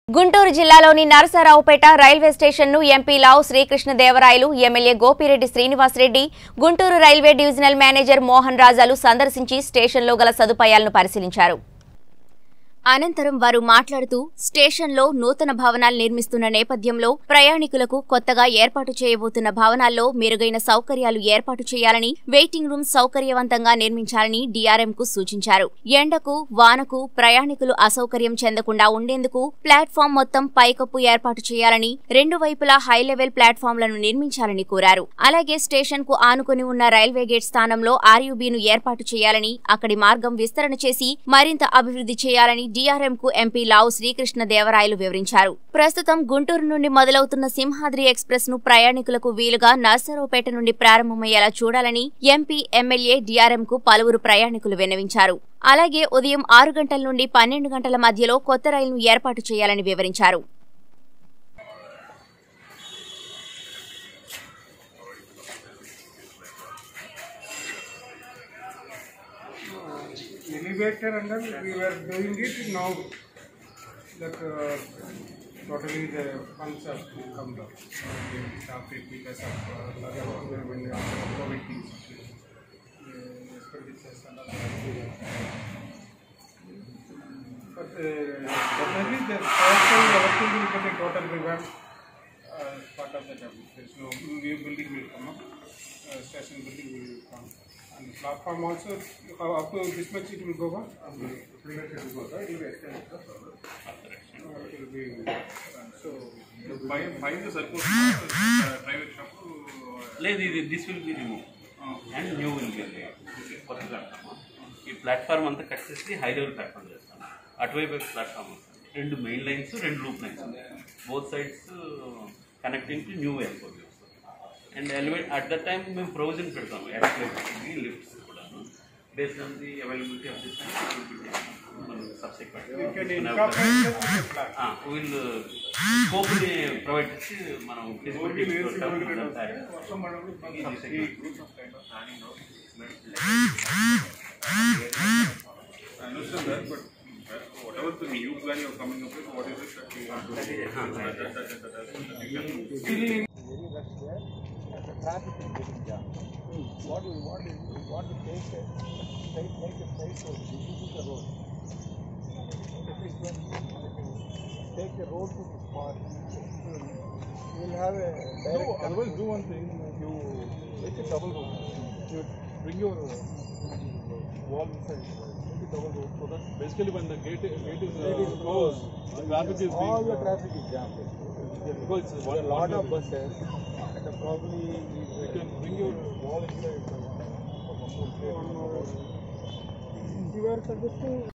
గుంటూరు జిల్లాలోని నరసరావుపేట రైల్వే స్టేషన్ను MP Lavu Srikrishnadevarayalu MLA Gopireddy Srinivasareddy Guntur railway divisional manager Mohan రాజాలు సందర్శించి స్టేషన్లో గల సదుపాయాలను పరిశీలించారు అనంతరం వారు మాట్లాడుతూ స్టేషన్లో నూతన భవనాలు నిర్మిస్తున్న నేపథ్యంలో ప్రయాణికులకు కొత్తగా ఏర్పాటు చేయబోతున్న భవనాల్లో మెరుగైన సౌకర్యాలు ఏర్పాటు చేయాలని వెయిటింగ్ రూమ్ సౌకర్యవంతంగా నిర్మించాలని డీఆర్ఎం కు సూచించారు ఎండకు వానకు ప్రయాణికులు అసౌకర్యం చెందకుండా ఉండేందుకు ప్లాట్ఫామ్ మొత్తం పైకప్పు ఏర్పాటు చేయాలని రెండు వైపులా హై లెవెల్ ప్లాట్ఫామ్లను నిర్మించాలని కోరారు అలాగే స్టేషన్ కు ఆనుకుని ఉన్న రైల్వే గేట్ స్థానంలో ఆర్యూబీను ఏర్పాటు చేయాలని అక్కడి మార్గం విస్తరణ చేసి మరింత అభివృద్ధి చేయాలని డీఆర్ఎం కు ఎంపీ లావు శ్రీకృష్ణ దేవరాయలు వివరించారు ప్రస్తుతం గుంటూరు నుండి మొదలవుతున్న సింహాద్రి ఎక్స్ప్రెస్ ను ప్రయాణికులకు వీలుగా నర్సరావుపేట నుండి ప్రారంభమయ్యేలా చూడాలని ఎంపీ ఎమ్మెల్యే డీఆర్ఎం కు పలువురు ప్రయాణికులు విన్నవించారు అలాగే ఉదయం ఆరు గంటల నుండి పన్నెండు గంటల మధ్యలో కొత్త రైలును ఏర్పాటు చేయాలని వివరించారు elevator and then we were doing it now that uh, totally the funds have come down. Uh, we stopped it because of uh, other when the COVID things. uh, expenditures and other. But uh, definitely the station everything will get a total revamp uh, as part of the job. So new building will come up, uh, station building will come. And platform also, uh, up to this much it will go up. Pretty much it will go, right? It will extend it, uh, it will be, uh, so. By by the సర్కోస్ private shop లేదు ఇది this will be remove and new will be కొత్త platform ఈ platform అంతా cut చేసి high level platform చేస్తాం అటువైపు platform రెండు మెయిన్ లైన్స్ రెండు loop lines both sides connecting to new airport and elevate at the time మేము ప్రొవిజన్ పెడతాం ఎయిర్ప్లేన్ లిఫ్ట్స్ కూడా based on the availability of this మనం You can subject incorporate it with the plan. వీళ్ళు స్కోప్ని provide చేసి మనం Only ways you will get feasibility a- వర్షం పడినప్పుడు ఇబ్బంది Subsect. ఈ group of kind of planning out. I understand that, but uh, whatever the new plan you're coming up with, what is it that you want to do? That- that- that- that- that- you can- very rush there, and the traffic is getting jammed. What we want is, we want to take a, take, make a straight road, this is the road. If we can, take the road to the spot, we'll have a direct. otherwise do one thing, you make a double road. You bring your wall inside, make a double road, so that Basically, when the gate, gate is uh, closed, the traffic is all being, the traffic is jammed. because it's There are one, a lot one of buses, and probably you can bring your wall inside. You are suggesting